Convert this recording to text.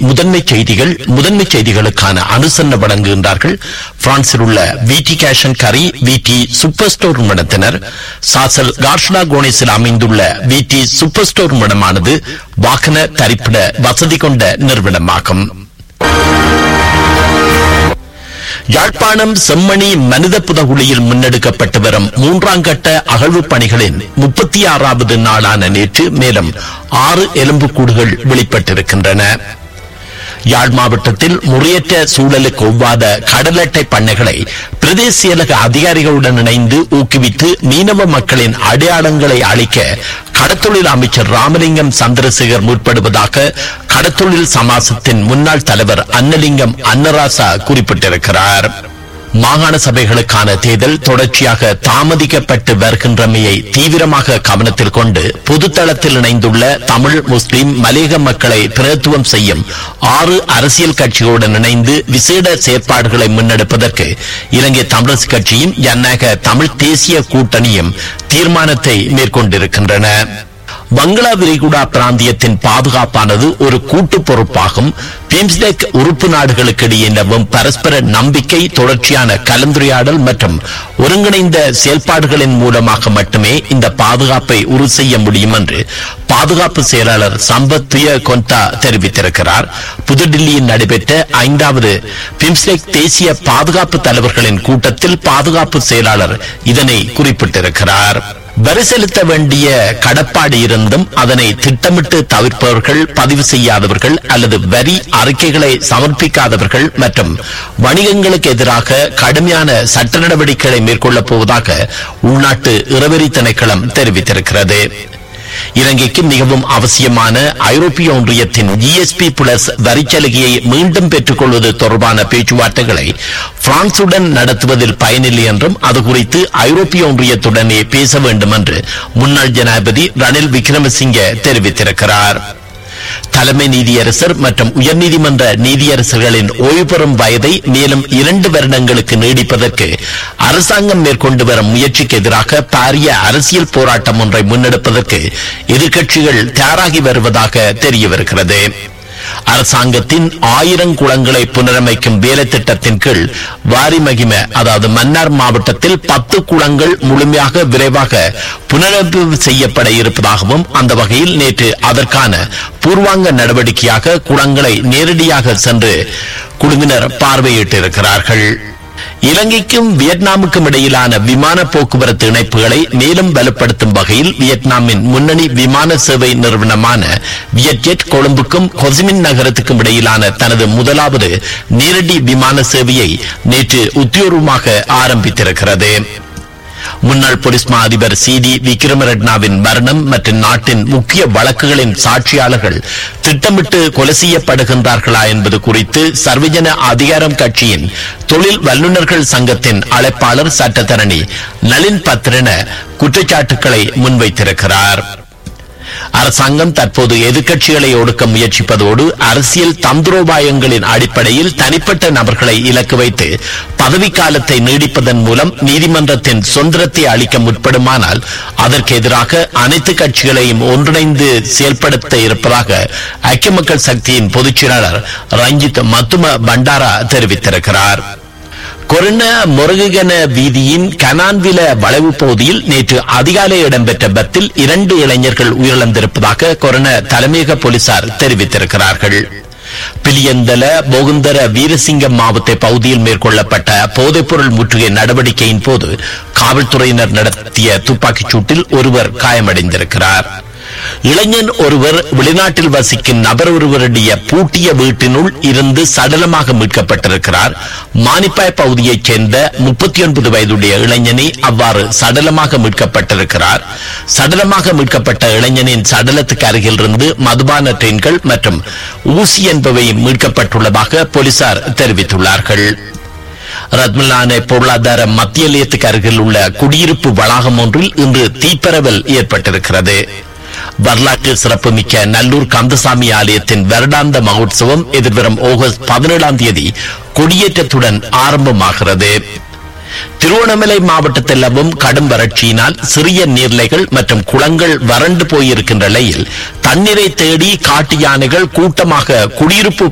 முதன்மை செய்திகள் முதன்மை செய்திகளுக்கான அனுசரணை வழங்குகின்றார்கள் பிரான்சில் உள்ள விடி கேஷன் கரி விடி சூப்பர் ஸ்டோர் நிறுவனத்தினர் சாசல் கார்ஷனா கோனேஸில் அமைந்துள்ள விடி சூப்பர் ஸ்டோர் நிறுவனமானது வாகன தரிப்பிட வசதி கொண்ட நிறுவனமாகும் யாழ்ப்பாணம் செம்மணி மனித புதகுழியில் முன்னெடுக்கப்பட்டு வரும் மூன்றாம் கட்ட அகழ்வு பணிகளின் முப்பத்தி ஆறாவது நாளான நேற்று மேலும் ஆறு எலும்புக்கூடுகள் வெளிப்பட்டிருக்கின்றன யாழ் மாவட்டத்தில் முறையற்ற சூழலுக்கு ஒவ்வாத கடல் அட்டை பண்ணைகளை பிரதேச செயலக அதிகாரிகளுடன் இணைந்து ஊக்குவித்து மீனவ மக்களின் அடையாளங்களை அளிக்க கடத்தொழில் அமைச்சர் ராமலிங்கம் சந்திரசேகர் முற்படுவதாக கடத்தொழில் சமாசத்தின் முன்னாள் தலைவர் அன்னலிங்கம் அன்னராசா குறிப்பிட்டிருக்கிறார் மாகாண சபைகளுக்கான தேர்தல் தொடர்ச்சியாக தாமதிக்கப்பட்டு வருகின்றமையை தீவிரமாக கவனத்தில் கொண்டு பொதுத்தளத்தில் இணைந்துள்ள தமிழ் முஸ்லிம் மலேக மக்களை பிரதித்துவம் செய்யும் ஆறு அரசியல் கட்சிகளுடன் இணைந்து விசேட செயற்பாடுகளை முன்னெடுப்பதற்கு இலங்கை தமிழரசு கட்சியும் ஜனநாயக தமிழ் தேசிய கூட்டணியும் தீர்மானத்தை மேற்கொண்டிருக்கின்றன வங்களா விரிகுடா பிராந்தியத்தின் பாதுகாப்பானது ஒரு கூட்டு பொறுப்பாகும் பிம்ஸ்டெக் உறுப்பு நாடுகளுக்கு இடையே நிலவும் பரஸ்பர நம்பிக்கை தொடர்ச்சியான கலந்துரையாடல் மற்றும் ஒருங்கிணைந்த செயல்பாடுகளின் மூலமாக மட்டுமே இந்த பாதுகாப்பை உறுதி செய்ய முடியும் என்று பாதுகாப்பு செயலாளர் சம்பத் பிய கொந்தா தெரிவித்திருக்கிறார் புதுடில்லியில் நடைபெற்ற ஐந்தாவது பிம்ஸ்டெக் தேசிய பாதுகாப்பு தலைவர்களின் கூட்டத்தில் பாதுகாப்பு செயலாளர் இதனை குறிப்பிட்டிருக்கிறார் வரி செலுத்த வேண்டிய கடப்பாடு இருந்தும் அதனை திட்டமிட்டு தவிர்ப்பவர்கள் பதிவு செய்யாதவர்கள் அல்லது வரி அறிக்கைகளை சமர்ப்பிக்காதவர்கள் மற்றும் வணிகங்களுக்கு எதிராக கடுமையான சட்ட நடவடிக்கைகளை மேற்கொள்ளப் போவதாக உள்நாட்டு இறவரி திணைக்களம் தெரிவித்திருக்கிறது இலங்கைக்கு மிகவும் அவசியமான ஐரோப்பிய ஒன்றியத்தின் ஜிஎஸ்பி பிளஸ் வரிச்சலுகையை மீண்டும் பெற்றுக் கொள்வது தொடர்பான பேச்சுவார்த்தைகளை பிரான்சுடன் நடத்துவதில் பயனில்லை என்றும் அது குறித்து ஐரோப்பிய ஒன்றியத்துடனே பேச வேண்டும் என்று முன்னாள் ஜனாதிபதி ரணில் விக்ரமசிங்கே தெரிவித்திருக்கிறார் தலைமை நீதியரசர் மற்றும் உயர்நீதிமன்ற நீதியரசர்களின் ஓய்வு பெறும் வயதை மேலும் இரண்டு வருடங்களுக்கு நீடிப்பதற்கு அரசாங்கம் மேற்கொண்டு வரும் முயற்சிக்கு எதிராக பாரிய அரசியல் போராட்டம் ஒன்றை முன்னெடுப்பதற்கு எதிர்க்கட்சிகள் தயாராகி வருவதாக தெரியவருகிறது அரசாங்கத்தின் ஆயிரம் குளங்களை புனரமைக்கும் வேலை திட்டத்தின் கீழ் வாரி மகிம அதாவது மன்னார் மாவட்டத்தில் பத்து குளங்கள் முழுமையாக விரைவாக புனரமைப்பு செய்யப்பட இருப்பதாகவும் அந்த வகையில் நேற்று அதற்கான பூர்வாங்க நடவடிக்கையாக குளங்களை நேரடியாக சென்று குழுவினர் பார்வையிட்டிருக்கிறார்கள் இலங்கைக்கும் வியட்நாமுக்கும் இடையிலான விமான போக்குவரத்து இணைப்புகளை மேலும் வலுப்படுத்தும் வகையில் வியட்நாமின் முன்னணி விமான சேவை நிறுவனமான வியட்ஜெட் கொழும்புக்கும் ஹொசிமின் நகரத்துக்கும் இடையிலான தனது முதலாவது நேரடி விமான சேவையை நேற்று உத்தியோகமாக ஆரம்பித்திருக்கிறது முன்னாள் போலீஸ் மா அதிபர் சி டி விக்ரமரெட்னாவின் மரணம் மற்றும் நாட்டின் முக்கிய வழக்குகளின் சாட்சியாளர்கள் திட்டமிட்டு கொலை செய்யப்படுகின்றார்களா என்பது குறித்து சர்வஜன அதிகாரம் கட்சியின் தொழில் வல்லுநர்கள் சங்கத்தின் அழைப்பாளர் சட்டத்தரணி நளின் பத்ரன குற்றச்சாட்டுக்களை முன்வைத்திருக்கிறார் அரசாங்கம் தற்போது எதிர்க்கட்சிகளை ஒடுக்க முயற்சிப்பதோடு அரசியல் தந்திரோபாயங்களின் அடிப்படையில் தனிப்பட்ட நபர்களை இலக்கு வைத்து பதவிக்காலத்தை நீடிப்பதன் மூலம் நீதிமன்றத்தின் சுதந்திரத்தை அளிக்க முற்படுமானால் அதற்கு எதிராக அனைத்து கட்சிகளையும் ஒன்றிணைந்து செயல்படுத்த இருப்பதாக ஐக்கிய மக்கள் சக்தியின் பொதுச் செயலாளர் ரஞ்சித் மத்தும பண்டாரா தெரிவித்திருக்கிறார் கொரோனா முருகன வீதியின் கனான்வில வளைவு பகுதியில் நேற்று அதிகாலை இடம்பெற்ற பத்தில் இரண்டு இளைஞர்கள் உயிரிழந்திருப்பதாக கொரோனா தலைமையக போலீசார் தெரிவித்திருக்கிறார்கள் பிலியந்தல போகுந்தர வீரசிங்கம் மாவட்ட பகுதியில் மேற்கொள்ளப்பட்ட போதைப்பொருள் முற்றுகை நடவடிக்கையின் போது காவல்துறையினர் நடத்திய துப்பாக்கிச் சூட்டில் ஒருவர் காயமடைந்திருக்கிறார் இளைஞன் ஒருவர் வெளிநாட்டில் வசிக்கும் நபர் ஒருவருடைய பூட்டிய வீட்டினுள் இருந்து சடலமாக மீட்கப்பட்டிருக்கிறார் மானிப்பாய் பகுதியைச் சேர்ந்த முப்பத்தி ஒன்பது வயதுடைய இளைஞனை அவ்வாறு சடலமாக மீட்கப்பட்டிருக்கிறார் சடலமாக மீட்கப்பட்ட இளைஞனின் சடலத்துக்கு அருகில் இருந்து மதுபான ட்ரெயின்கள் மற்றும் ஊசி என்பவை மீட்கப்பட்டுள்ளதாக போலீசார் தெரிவித்துள்ளார்கள் ரத்மலான பொருளாதார மத்திய நிலையத்துக்கு அருகில் உள்ள குடியிருப்பு வளாகம் ஒன்றில் இன்று தீப்பரவல் ஏற்பட்டிருக்கிறது வரலாற்று சிறப்புமிக்க நல்லூர் கந்தசாமி ஆலயத்தின் வருடாந்த மகோத்சவம் எதிர்வரும் ஆகஸ்ட் பதினேழாம் தேதி கொடியேற்றத்துடன் ஆரம்பமாகிறது திருவண்ணாமலை மாவட்டத்தில் நிலவும் கடும் வறட்சியினால் சிறிய நீர்நிலைகள் மற்றும் குளங்கள் வறண்டு போயிருக்கின்ற நிலையில் தண்ணீரை தேடி காட்டு யானைகள் கூட்டமாக குடியிருப்பு